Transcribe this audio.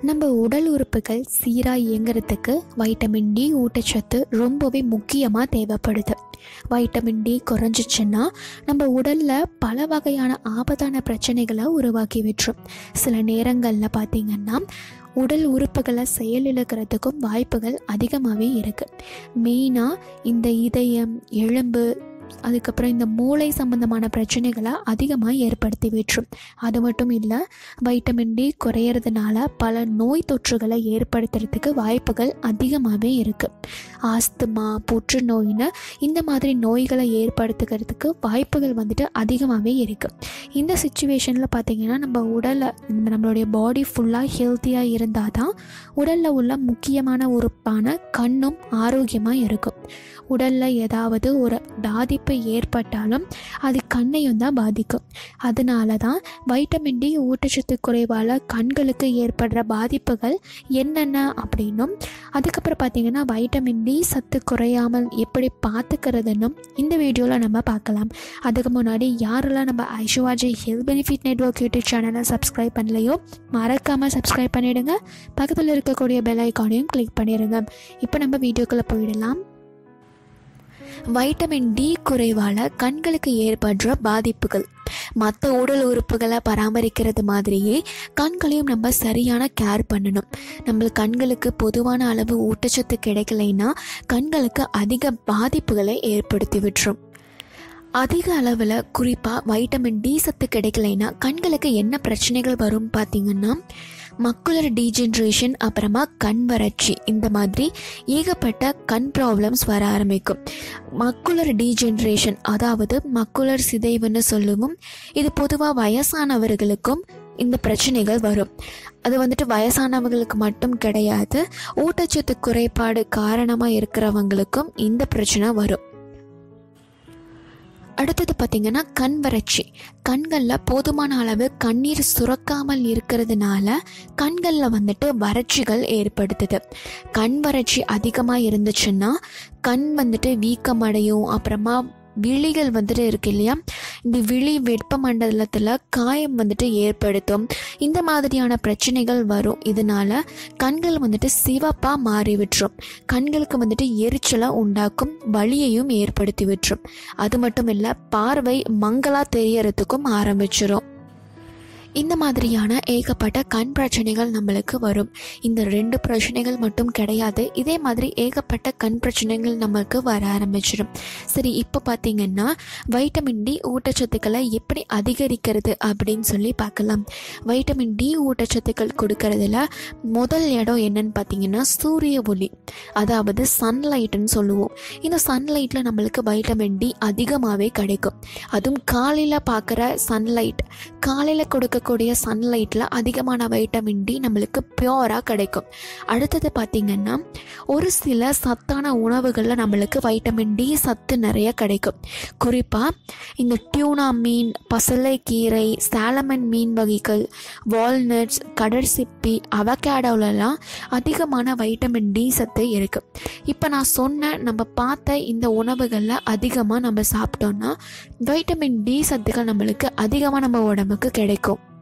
நம்ம உடல் உறுப்புகள் சீராக இயங்குறதுக்கு வைட்டமின் டி ஊட்டச்சத்து ரொம்பவே முக்கியமாக தேவைப்படுது வைட்டமின் டி குறைஞ்சிச்சுன்னா நம்ம உடலில் பல வகையான ஆபத்தான பிரச்சனைகளை உருவாக்கி விட்டுரும் சில நேரங்களில் பார்த்திங்கன்னா உடல் உறுப்புகளை செயலிழக்கிறதுக்கும் வாய்ப்புகள் அதிகமாகவே இருக்குது மெயினாக இந்த இதயம் எலும்பு அதுக்கப்புறம் இந்த மூளை சம்பந்தமான பிரச்சனைகளை அதிகமாக ஏற்படுத்தி விட்டுரும் அது மட்டும் இல்லை வைட்டமின் டி குறையிறதுனால பல நோய் தொற்றுகளை ஏற்படுத்துறதுக்கு வாய்ப்புகள் அதிகமாகவே இருக்குது ஆஸ்துமா புற்றுநோயின்னு இந்த மாதிரி நோய்களை ஏற்படுத்துக்கிறதுக்கு வாய்ப்புகள் வந்துட்டு அதிகமாகவே இருக்குது இந்த சுச்சுவேஷனில் பார்த்திங்கன்னா நம்ம உடலை நம்மளுடைய பாடி ஃபுல்லாக ஹெல்த்தியாக இருந்தால் தான் உடலில் உள்ள முக்கியமான உறுப்பான கண்ணும் ஆரோக்கியமாக இருக்கும் உடலில் ஏதாவது ஒரு பாதிப்பு ஏற்பட்டாலும் அது கண்ணையும் தான் பாதிக்கும் அதனால தான் வைட்டமின் டி ஊட்டச்சத்து குறைவால் கண்களுக்கு ஏற்படுற பாதிப்புகள் என்னென்ன அப்படின்னும் அதுக்கப்புறம் பார்த்திங்கன்னா வைட்டமின் டி சத்து குறையாமல் எப்படி பார்த்துக்கிறதுன்னும் இந்த வீடியோவில் நம்ம பார்க்கலாம் அதுக்கு முன்னாடி யாரெல்லாம் நம்ம ஐஷுவாஜி ஹெல்த் பெனிஃபிட் நெட்ஒர்க் யூடியூப் சேனலை சப்ஸ்கிரைப் பண்ணலையோ மறக்காமல் சப்ஸ்கிரைப் பண்ணிவிடுங்க பக்கத்தில் இருக்கக்கூடிய பெல் ஐக்கானையும் கிளிக் பண்ணிடுங்க இப்போ நம்ம வீடியோக்குள்ளே போயிடலாம் வைட்டமின் டி குறைவால் கண்களுக்கு ஏற்படுற பாதிப்புகள் மற்ற உடல் உறுப்புகளை பராமரிக்கிறது மாதிரியே கண்களையும் நம்ம சரியான கேர் பண்ணணும் நம்ம கண்களுக்கு பொதுவான அளவு ஊட்டச்சத்து கிடைக்கலைன்னா கண்களுக்கு அதிக பாதிப்புகளை ஏற்படுத்தி விட்டுரும் அதிக அளவில் குறிப்பாக வைட்டமின் டி சத்து கிடைக்கலைன்னா கண்களுக்கு என்ன பிரச்சனைகள் வரும் பார்த்திங்கன்னா மக்குலர் டீஜென்ரேஷன் அப்புறமா கண் வறட்சி இந்த மாதிரி ஏகப்பட்ட கண் ப்ராப்ளம்ஸ் வர ஆரம்பிக்கும் மக்குலர் டீஜென்ரேஷன் அதாவது மக்குலர் சிதைவுன்னு சொல்லுவோம் இது பொதுவாக வயசானவர்களுக்கும் இந்த பிரச்சனைகள் வரும் அது வந்துட்டு வயசானவங்களுக்கு மட்டும் கிடையாது ஊட்டச்சத்து குறைபாடு காரணமாக இருக்கிறவங்களுக்கும் இந்த பிரச்சனை வரும் அடுத்தது பார்த்திங்கன்னா கண் வறட்சி கண்களில் போதுமான அளவு கண்ணீர் சுரக்காமல் இருக்கிறதுனால கண்களில் வந்துட்டு வறட்சிகள் ஏற்படுத்துது கண் வறட்சி அதிகமாக இருந்துச்சுன்னா கண் வந்துட்டு வீக்கமடையும் அப்புறமா விழிகள் வந்துட்டு இருக்கு இல்லையா இந்த விழி வெப்பமண்டலத்தில் காயம் வந்துட்டு ஏற்படுத்தும் இந்த மாதிரியான பிரச்சனைகள் வரும் இதனால கண்கள் வந்துட்டு சிவப்பாக மாறி விட்டுரும் கண்களுக்கு வந்துட்டு எரிச்சலை உண்டாக்கும் வலியையும் ஏற்படுத்தி விட்டுரும் அது மட்டும் இல்லை பார்வை மங்களாக தெரியறதுக்கும் ஆரம்பிச்சிடும் இந்த மாதிரியான ஏகப்பட்ட கண் பிரச்சனைகள் நம்மளுக்கு வரும் இந்த ரெண்டு பிரச்சனைகள் மட்டும் கிடையாது இதே மாதிரி ஏகப்பட்ட கண் பிரச்சனைகள் நம்மளுக்கு வர ஆரம்பிச்சிடும் சரி இப்போ பார்த்தீங்கன்னா வைட்டமின் டி ஊட்டச்சத்துக்களை எப்படி அதிகரிக்கிறது அப்படின்னு சொல்லி பார்க்கலாம் வைட்டமின் டி ஊட்டச்சத்துக்கள் கொடுக்கறதுல முதல் இடம் என்னன்னு பார்த்தீங்கன்னா சூரிய ஒளி அதாவது சன்லைட்டுன்னு சொல்லுவோம் இந்த சன்லைட்டில் நம்மளுக்கு வைட்டமின் டி அதிகமாகவே கிடைக்கும் அதுவும் காலையில் பார்க்குற சன்லைட் காலையில் கொடுக்க இருக்கக்கூடிய சன்லைட்டில் அதிகமான வைட்டமின் டி நம்மளுக்கு பியோராக கிடைக்கும் அடுத்தது பார்த்திங்கன்னா ஒரு சில சத்தான உணவுகளில் நம்மளுக்கு வைட்டமின் டி சத்து நிறைய கிடைக்கும் குறிப்பாக இந்த டியூனா மீன் பசலைக்கீரை சாலமன் மீன் வகைகள் வால்நட்ஸ் கடற்சிப்பி அவகேடோலலாம் அதிகமான வைட்டமின் டி சத்து இருக்குது இப்போ நான் சொன்ன நம்ம பார்த்த இந்த உணவுகளில் அதிகமாக நம்ம சாப்பிட்டோன்னா வைட்டமின் டி சத்துக்கள் நம்மளுக்கு அதிகமாக நம்ம உடம்புக்கு கிடைக்கும்